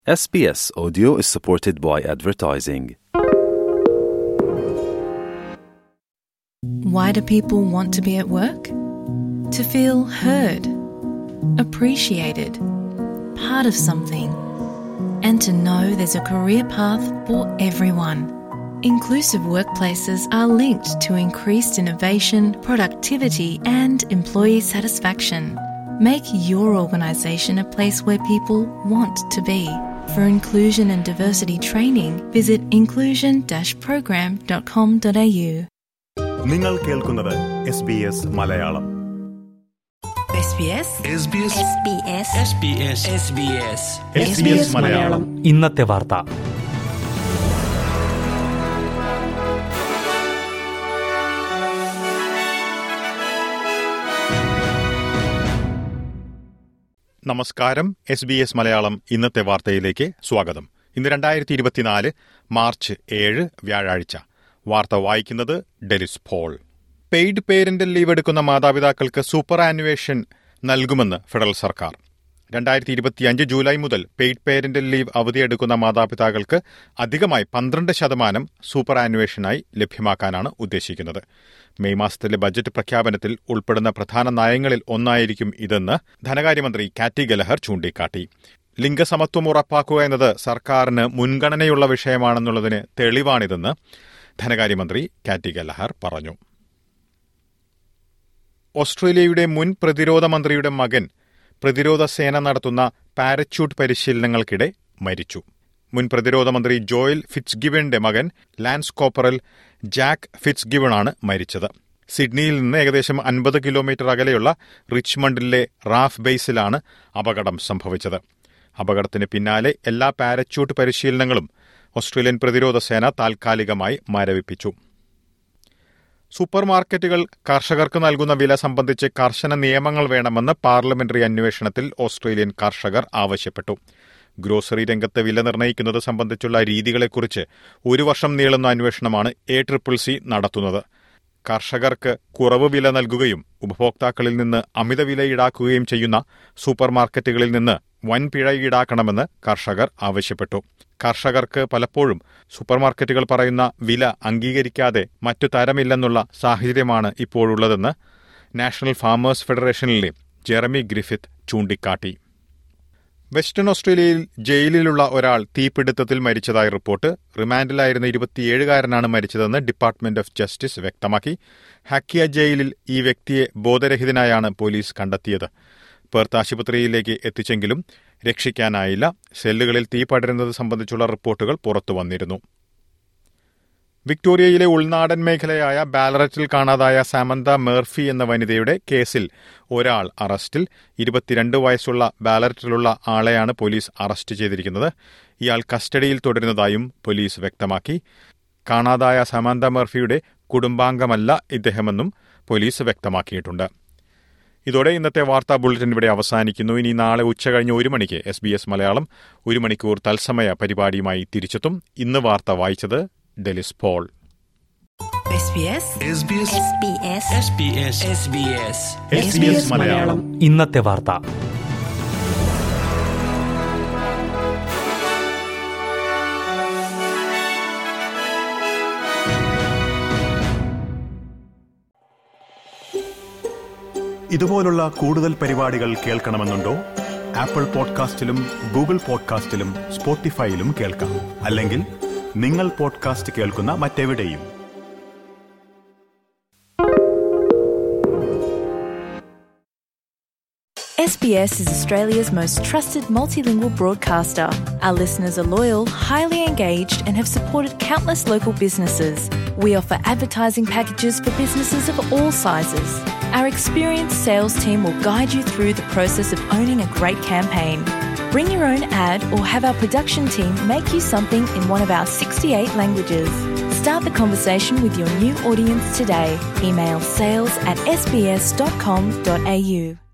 SBS Audio is supported by advertising. Why do people want to be at work? To feel heard, appreciated, part of something, and to know there's a career path for everyone. Inclusive workplaces are linked to increased innovation, productivity, and employee satisfaction. Make your organisation a place where people want to be. For inclusion and diversity training, visit inclusion-program.com.au. നിങ്ങൾ കേൾക്കുന്നത് S B S Malayalam SBS S B S Malayalam ഇന്നത്തെ വാർത്ത നമസ്കാരം S B S Malayalam ഇന്നത്തെ വാർത്തയിലേക്ക് സ്വാഗതം ഇന്ന് രണ്ടായിരത്തി ഇരുപത്തിനാല് മാർച്ച് ഏഴ് വ്യാഴാഴ്ച വാർത്ത വായിക്കുന്നത് Delys Paul paid parental leave എടുക്കുന്ന മാതാപിതാക്കൾക്ക് സൂപ്പർ ആനുവേഷൻ നൽകുമെന്ന് ഫെഡറൽ സർക്കാർ രണ്ടായിരത്തി ഇരുപത്തിയഞ്ച് ജൂലൈ മുതൽ പെയ്ഡ് പേരന്റൽ ലീവ് അവധിയെടുക്കുന്ന മാതാപിതാക്കൾക്ക് അധികമായി പന്ത്രണ്ട് ശതമാനം സൂപ്പർ ആനുവേഷനായി ലഭ്യമാക്കാനാണ് ഉദ്ദേശിക്കുന്നത് മെയ് മാസത്തിലെ ബജറ്റ് പ്രഖ്യാപനത്തിൽ ഉൾപ്പെടുന്ന പ്രധാന നയങ്ങളിൽ ഒന്നായിരിക്കും ഇതെന്ന് ധനകാര്യമന്ത്രി കാറ്റി ഗലഹർ ചൂണ്ടിക്കാട്ടി ലിംഗസമത്വം ഉറപ്പാക്കുക എന്നത് സർക്കാരിന് മുൻഗണനയുള്ള വിഷയമാണെന്നുള്ളതിന് തെളിവാണിതെന്ന് ധനകാര്യമന്ത്രി കാറ്റി ഗലഹർ പറഞ്ഞു ഓസ്ട്രേലിയയുടെ മുൻ പ്രതിരോധ മന്ത്രിയുടെ മകൻ പ്രതിരോധ സേന നടത്തുന്ന പാരച്യൂട്ട് പരിശീലനങ്ങൾക്കിടെ മരിച്ചു മുൻ പ്രതിരോധ മന്ത്രി ജോയൽ ഫിറ്റ്സ്ഗിവന്റെ മകൻ ലാൻസ് കോപ്പറൽ ജാക്ക് ഫിറ്റ്സ്ഗിവണാണ് മരിച്ചത് സിഡ്നിയിൽ നിന്ന് ഏകദേശം അൻപത് കിലോമീറ്റർ അകലെയുള്ള റിച്ച്മണ്ടിലെ റാഫ് ബേസിലാണ് അപകടം സംഭവിച്ചത് അപകടത്തിന് പിന്നാലെ എല്ലാ പാരച്യൂട്ട് പരിശീലനങ്ങളും ഓസ്ട്രേലിയൻ പ്രതിരോധ സേന താൽക്കാലികമായി മരവിപ്പിച്ചു സൂപ്പർ മാർക്കറ്റുകൾ കർഷകർക്ക് നൽകുന്ന വില സംബന്ധിച്ച് കർശന നിയമങ്ങൾ വേണമെന്ന് പാർലമെന്ററി അന്വേഷണത്തിൽ ഓസ്ട്രേലിയൻ കർഷകർ ആവശ്യപ്പെട്ടു ഗ്രോസറി രംഗത്ത് വില നിർണ്ണയിക്കുന്നത് സംബന്ധിച്ചുള്ള രീതികളെക്കുറിച്ച് ഒരു വർഷം നീളുന്ന അന്വേഷണമാണ് എ ട്രിപ്പിൾ സി നടത്തുന്നത് കർഷകർക്ക് കുറവ് വില നൽകുകയും ഉപഭോക്താക്കളിൽ നിന്ന് അമിത വില ഈടാക്കുകയും ചെയ്യുന്ന സൂപ്പർ മാർക്കറ്റുകളിൽ നിന്ന് വൻ പിഴ ഈടാക്കണമെന്ന് കർഷകർ ആവശ്യപ്പെട്ടു കർഷകർക്ക് പലപ്പോഴും സൂപ്പർമാർക്കറ്റുകൾ പറയുന്ന വില അംഗീകരിക്കാതെ മറ്റു തരമില്ലെന്നുള്ള സാഹചര്യമാണ് ഇപ്പോഴുള്ളതെന്ന് നാഷണൽ ഫാമേഴ്സ് ഫെഡറേഷനിലെ ജെറമി ഗ്രിഫിത്ത് ചൂണ്ടിക്കാട്ടി വെസ്റ്റേൺ ഓസ്ട്രേലിയയിൽ ജയിലിലുള്ള ഒരാൾ തീപിടുത്തത്തിൽ മരിച്ചതായി റിപ്പോർട്ട് റിമാൻഡിലായിരുന്ന ഇരുപത്തിയേഴുകാരനാണ് മരിച്ചതെന്ന് ഡിപ്പാർട്ട്മെന്റ് ഓഫ് ജസ്റ്റിസ് വ്യക്തമാക്കി ഹക്കിയ ജയിലിൽ ഈ വ്യക്തിയെ ബോധരഹിതനായാണ് പോലീസ് കണ്ടെത്തിയത് പെർത്ത് ആശുപത്രിയിലേക്ക് എത്തിച്ചെങ്കിലും രക്ഷിക്കാനായില്ല സെല്ലുകളിൽ തീ പടരുന്നത് സംബന്ധിച്ചുള്ള റിപ്പോർട്ടുകൾ പുറത്തു വന്നിരുന്നു വിക്ടോറിയയിലെ ഉൾനാടൻ മേഖലയായ ബാലററ്റിൽ കാണാതായ സാമന്ത മേർഫി എന്ന വനിതയുടെ കേസിൽ ഒരാൾ അറസ്റ്റിൽ ഇരുപത്തിരണ്ട് വയസ്സുള്ള ബാലററ്റിലുള്ള ആളെയാണ് പോലീസ് അറസ്റ്റ് ചെയ്തിരിക്കുന്നത് ഇയാൾ കസ്റ്റഡിയിൽ തുടരുന്നതായും പോലീസ് വ്യക്തമാക്കി കാണാതായ സാമന്ത മേർഫിയുടെ കുടുംബാംഗമല്ല ഇദ്ദേഹമെന്നും പോലീസ് വ്യക്തമാക്കിയിട്ടുണ്ട് ഇതോടെ ഇന്നത്തെ വാർത്താ ബുള്ളറ്റിൻ ഇവിടെ അവസാനിക്കുന്നു ഇനി നാളെ ഉച്ചകഴിഞ്ഞ് ഒരു മണിക്ക് എസ് ബി എസ് മലയാളം ഒരു മണിക്കൂർ തത്സമയ പരിപാടിയുമായി തിരിച്ചെത്തും ഇന്ന് വാർത്ത വായിച്ചത് ഡെലിസ് പോൾ SBS SBS മലയാളം ഇന്നത്തെ വാർത്ത ഇതുപോലുള്ള കൂടുതൽ പരിപാടികൾ കേൾക്കണമെന്നുണ്ടോ ആപ്പിൾ പോഡ്കാസ്റ്റിലും ഗൂഗിൾ പോഡ്കാസ്റ്റിലും സ്പോട്ടിഫൈയിലും കേൾക്കാം അല്ലെങ്കിൽ നിങ്ങൾ പോഡ്കാസ്റ്റ് കേൾക്കുന്ന മറ്റെവിടെയും SBS is Australia's most trusted multilingual broadcaster. Our listeners are loyal, highly engaged, and have supported countless local businesses. We offer advertising packages for businesses of all sizes. Our experienced sales team will guide you through the process of owning a great campaign. Bring your own ad or have our production team make you something in one of our 68 languages. Start the conversation with your new audience today. Email sales at sbs.com.au.